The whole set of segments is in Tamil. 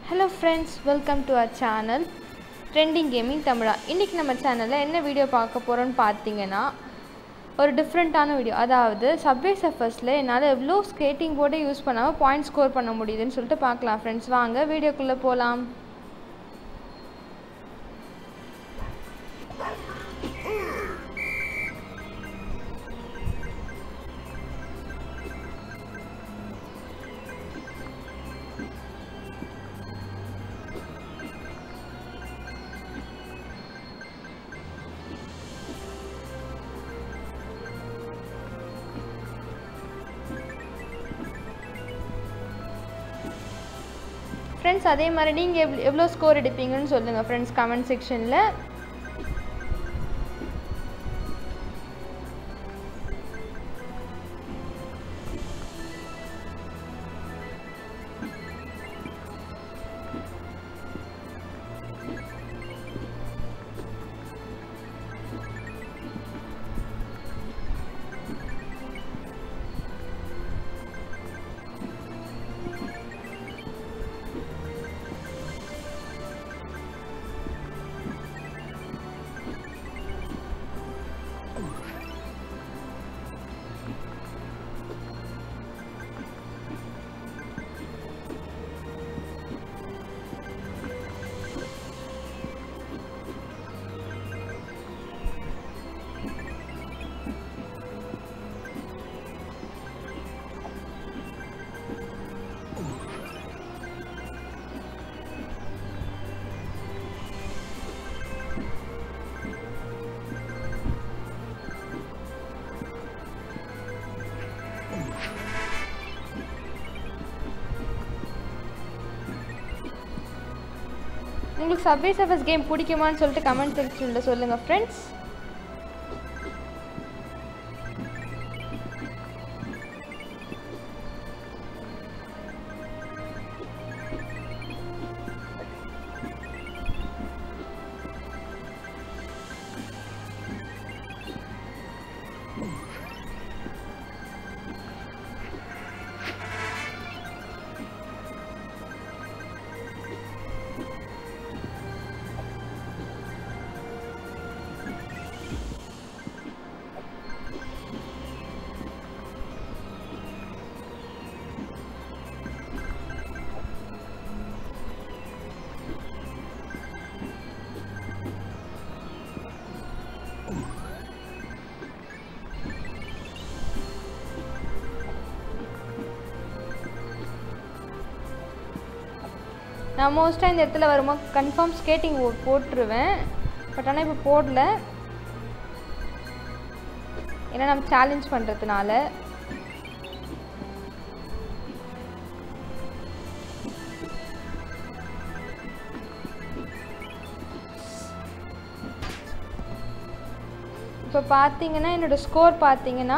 hello friends welcome to our channel trending gaming தமிழா இன்றைக்கி நம்ம சேனலில் என்ன வீடியோ பார்க்க போகிறோன்னு பார்த்தீங்கன்னா ஒரு டிஃப்ரெண்ட்டான வீடியோ அதாவது சப்வே சஃபர்ஸில் என்னால் எவ்வளோ ஸ்கேட்டிங் போர்டே யூஸ் பண்ணாமல் பாயிண்ட் ஸ்கோர் பண்ண முடியுதுன்னு சொல்லிட்டு பார்க்கலாம் ஃப்ரெண்ட்ஸ் வாங்க வீடியோக்குள்ளே போகலாம் ஃப்ரெண்ட்ஸ் அதே மாதிரி நீங்கள் எவ் எவ்வளோ ஸ்கோர் எடுப்பீங்கன்னு சொல்லுங்கள் ஃப்ரெண்ட்ஸ் கமெண்ட் செக்ஷனில் உங்களுக்கு சப்வே சர்ஃபஸ் கேம் பிடிக்குமான்னு சொல்லிட்டு கமெண்ட் செக்ஷனில் சொல்லுங்கள் ஃப்ரெண்ட்ஸ் நான் மோஸ்ட்டாக இந்த இடத்துல வரும்போது கன்ஃபார்ம் ஸ்கேட்டிங் போட்டுருவேன் பட் ஆனால் இப்போ போடல ஏன்னா நம்ம சேலஞ்ச் பண்ணுறதுனால இப்போ பார்த்தீங்கன்னா என்னோடய ஸ்கோர் பார்த்தீங்கன்னா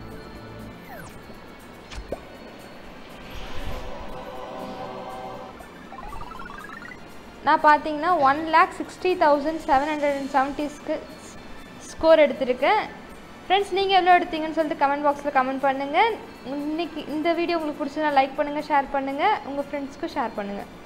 நான் பார்த்தீங்கன்னா one lakh sixty thousand seven hundred and செவன்ட்டிஸ்க்கு ஸ்கோர் எடுத்திருக்கேன் ஃப்ரெண்ட்ஸ் நீங்கள் எவ்வளோ எடுத்தீங்கன்னு சொல்லிட்டு கமெண்ட் பாக்ஸில் கமெண்ட் பண்ணுங்கள் இன்றைக்கி இந்த வீடியோ உங்களுக்கு பிடிச்சதுனா லைக் பண்ணுங்கள் ஷேர் பண்ணுங்கள் உங்கள் ஃப்ரெண்ட்ஸ்க்கும் ஷேர் பண்ணுங்கள்